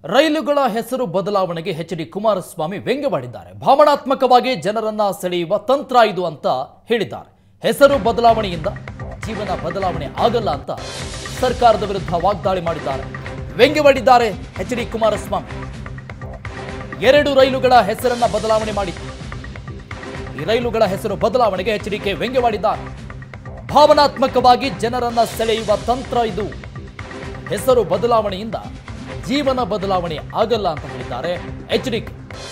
ರೈಲುಗಳ ಹೆಸರು ಬದಲಾವಣೆಗೆ ಎಚ್ ಡಿ ಕುಮಾರಸ್ವಾಮಿ ವ್ಯಂಗ್ಯವಾಡಿದ್ದಾರೆ ಭಾವನಾತ್ಮಕವಾಗಿ ಜನರನ್ನ ಸೆಳೆಯುವ ತಂತ್ರ ಇದು ಅಂತ ಹೇಳಿದ್ದಾರೆ ಹೆಸರು ಬದಲಾವಣೆಯಿಂದ ಜೀವನ ಬದಲಾವಣೆ ಆಗಲ್ಲ ಅಂತ ಸರ್ಕಾರದ ವಿರುದ್ಧ ವಾಗ್ದಾಳಿ ಮಾಡಿದ್ದಾರೆ ವ್ಯಂಗ್ಯವಾಡಿದ್ದಾರೆ ಎಚ್ ಡಿ ಕುಮಾರಸ್ವಾಮಿ ಎರಡು ರೈಲುಗಳ ಹೆಸರನ್ನ ಬದಲಾವಣೆ ಮಾಡಿತ್ತು ಈ ರೈಲುಗಳ ಹೆಸರು ಬದಲಾವಣೆಗೆ ಎಚ್ಚರಿಕೆ ವ್ಯಂಗ್ಯವಾಡಿದ್ದಾರೆ ಭಾವನಾತ್ಮಕವಾಗಿ ಜನರನ್ನ ಸೆಳೆಯುವ ತಂತ್ರ ಇದು ಹೆಸರು ಬದಲಾವಣೆಯಿಂದ ಜೀವನ ಬದಲಾವಣೆ ಆಗಲ್ಲ ಅಂತ ಹೇಳಿದ್ದಾರೆ ಎಚ್ಚರಿಕೆ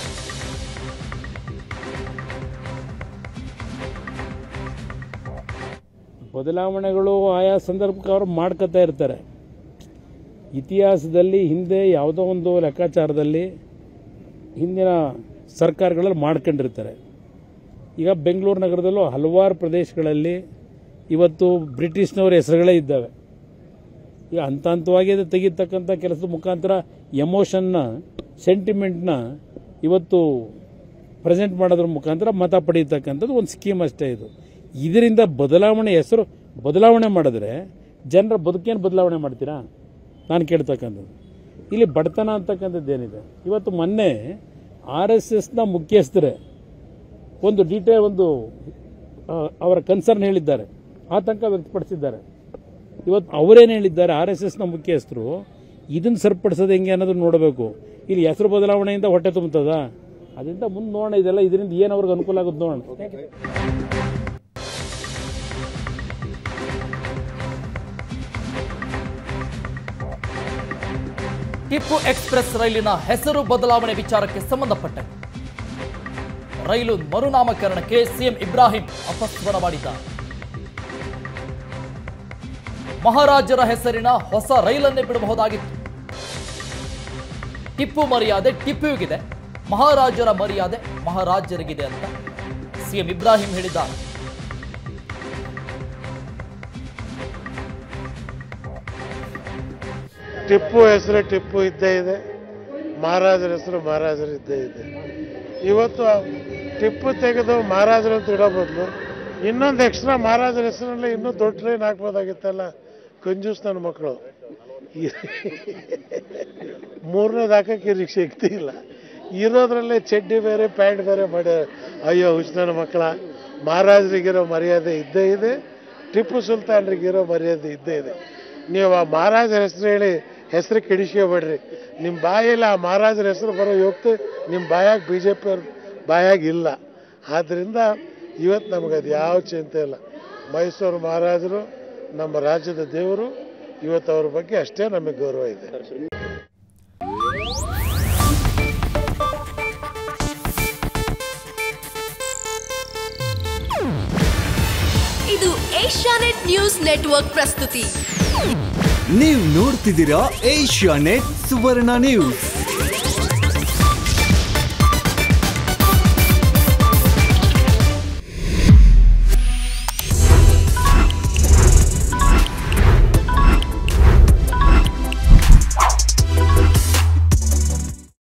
ಬದಲಾವಣೆಗಳು ಆಯಾ ಸಂದರ್ಭಕ್ಕೆ ಅವರು ಮಾಡ್ಕೋತಾ ಇರ್ತಾರೆ ಇತಿಹಾಸದಲ್ಲಿ ಹಿಂದೆ ಯಾವುದೋ ಒಂದು ಲೆಕ್ಕಾಚಾರದಲ್ಲಿ ಹಿಂದಿನ ಸರ್ಕಾರಗಳಲ್ಲಿ ಮಾಡ್ಕೊಂಡಿರ್ತಾರೆ ಈಗ ಬೆಂಗಳೂರು ನಗರದಲ್ಲೂ ಹಲವಾರು ಪ್ರದೇಶಗಳಲ್ಲಿ ಇವತ್ತು ಬ್ರಿಟಿಷ್ನವರ ಹೆಸರುಗಳೇ ಇದ್ದಾವೆ ಈಗ ಹಂತ ಹಂತವಾಗಿ ಅದು ತೆಗಿತಕ್ಕಂಥ ಕೆಲಸದ ಮುಖಾಂತರ ಎಮೋಷನ್ನ ಸೆಂಟಿಮೆಂಟ್ನ ಇವತ್ತು ಪ್ರೆಸೆಂಟ್ ಮಾಡೋದ್ರ ಮುಖಾಂತರ ಮತ ಪಡೀತಕ್ಕಂಥದ್ದು ಒಂದು ಸ್ಕೀಮ್ ಅಷ್ಟೇ ಇದು ಇದರಿಂದ ಬದಲಾವಣೆ ಹೆಸರು ಬದಲಾವಣೆ ಮಾಡಿದ್ರೆ ಜನರ ಬದುಕೇನು ಬದಲಾವಣೆ ಮಾಡ್ತೀರಾ ನಾನು ಕೇಳ್ತಕ್ಕಂಥದ್ದು ಇಲ್ಲಿ ಬಡತನ ಅಂತಕ್ಕಂಥದ್ದು ಏನಿದೆ ಇವತ್ತು ಮೊನ್ನೆ ಆರ್ ಎಸ್ ಎಸ್ನ ಮುಖ್ಯಸ್ಥರೇ ಒಂದು ಡೀಟೇಲ್ ಒಂದು ಆ, ಅವರ ಕನ್ಸರ್ನ್ ಹೇಳಿದ್ದಾರೆ ಆತಂಕ ವ್ಯಕ್ತಪಡಿಸಿದ್ದಾರೆ ಇವತ್ತು ಅವರೇನು ಹೇಳಿದ್ದಾರೆ ಆರ್ ಎಸ್ ಎಸ್ನ ಮುಖ್ಯಸ್ಥರು ಇದನ್ನು ಸರಿಪಡಿಸೋದು ಹೆಂಗೆ ಅನ್ನೋದನ್ನ ನೋಡಬೇಕು ಇಲ್ಲಿ ಹೆಸರು ಬದಲಾವಣೆಯಿಂದ ಹೊಟ್ಟೆ ತುಂಬುತ್ತದ ಅದರಿಂದ ಮುಂದೆ ನೋಡೋಣ ಇದೆಲ್ಲ ಇದರಿಂದ ಏನು ಅವ್ರಿಗೆ ಅನುಕೂಲ ಆಗುತ್ತೆ ನೋಡೋಣ ಟಿಪ್ಪು ಎಕ್ಸ್ಪ್ರೆಸ್ ರೈಲಿನ ಹೆಸರು ಬದಲಾವಣೆ ವಿಚಾರಕ್ಕೆ ಸಂಬಂಧಪಟ್ಟಂತೆ ರೈಲು ಮರುನಾಮಕರಣಕ್ಕೆ ಸಿಎಂ ಇಬ್ರಾಹಿಂ ಅಪಸ್ವರ ಮಾಡಿದ್ದಾರೆ ಮಹಾರಾಜರ ಹೆಸರಿನ ಹೊಸ ರೈಲನ್ನೇ ಬಿಡಬಹುದಾಗಿತ್ತು ಟಿಪ್ಪು ಮರ್ಯಾದೆ ಟಿಪ್ಪುವಿಗಿದೆ ಮಹಾರಾಜರ ಮರ್ಯಾದೆ ಮಹಾರಾಜರಿಗಿದೆ ಅಂತ ಸಿಎಂ ಇಬ್ರಾಹಿಂ ಹೇಳಿದ್ದಾರೆ ಟಿಪ್ಪು ಹೆಸರು ಟಿಪ್ಪು ಇದ್ದೇ ಇದೆ ಮಹಾರಾಜರ ಹೆಸರು ಮಹಾರಾಜರು ಇದ್ದೇ ಇದೆ ಇವತ್ತು ಆ ಟಿಪ್ಪು ತೆಗೆದು ಮಹಾರಾಜರು ಅಂತ ಇಡೋ ಬದಲು ಇನ್ನೊಂದು ಎಕ್ಸ್ಟ್ರಾ ಮಹಾರಾಜರ ಹೆಸರಲ್ಲಿ ಇನ್ನೂ ದೊಡ್ಡ ಟ್ರೈನ್ ಹಾಕ್ಬೋದಾಗಿತ್ತಲ್ಲ ಕಂಜೂಸ್ ನನ್ನ ಮಕ್ಕಳು ಮೂರನೇದು ಹಾಕಕ್ಕೆ ಇವ್ರಿಗೆ ಶಕ್ತಿ ಇಲ್ಲ ಇರೋದ್ರಲ್ಲೇ ಚಡ್ಡಿ ಬೇರೆ ಪ್ಯಾಂಟ್ ಬೇರೆ ಮಾಡ್ಯಾರ ಅಯ್ಯೋ ಹುಚ್ಚ ನನ್ನ ಮಕ್ಕಳ ಮಹಾರಾಜರಿಗಿರೋ ಮರ್ಯಾದೆ ಇದ್ದೇ ಇದೆ ಟಿಪ್ಪು ಸುಲ್ತಾನ್ರಿಗಿರೋ ಮರ್ಯಾದೆ ಇದ್ದೇ ಇದೆ ನೀವು ಆ ಮಹಾರಾಜರ ಹೆಸರು ಹೇಳಿ ಹೆಸರು ಕೆಡಿಸ್ಕೋಬೇಡ್ರಿ ನಿಮ್ಮ ಬಾಯಲ್ಲಿ ಆ ಮಹಾರಾಜರ ಹೆಸರು ಬರೋ ಯೋಗ್ಯತೆ ನಿಮ್ಮ ಬಾಯಾಗ ಬಿ ಜೆ ಪಿ ಅವ್ರ ಬಾಯಾಗ ಇಲ್ಲ ಆದ್ದರಿಂದ ಇವತ್ತು ನಮಗೆ ಅದು ಯಾವ ಚಿಂತೆ ಇಲ್ಲ ಮೈಸೂರು ಮಹಾರಾಜರು ನಮ್ಮ ರಾಜ್ಯದ ದೇವರು ಇವತ್ತು ಅವ್ರ ಬಗ್ಗೆ ಅಷ್ಟೇ ನಮಗೆ ಗೌರವ ಇದೆ ಇದು ಏಷ್ಯಾನೆಟ್ ನ್ಯೂಸ್ ನೆಟ್ವರ್ಕ್ ಪ್ರಸ್ತುತಿ ನೀವು ನೋಡ್ತಿದ್ದೀರಾ ಏಷ್ಯಾ ನೆಟ್ ಸುವರ್ಣ ನ್ಯೂಸ್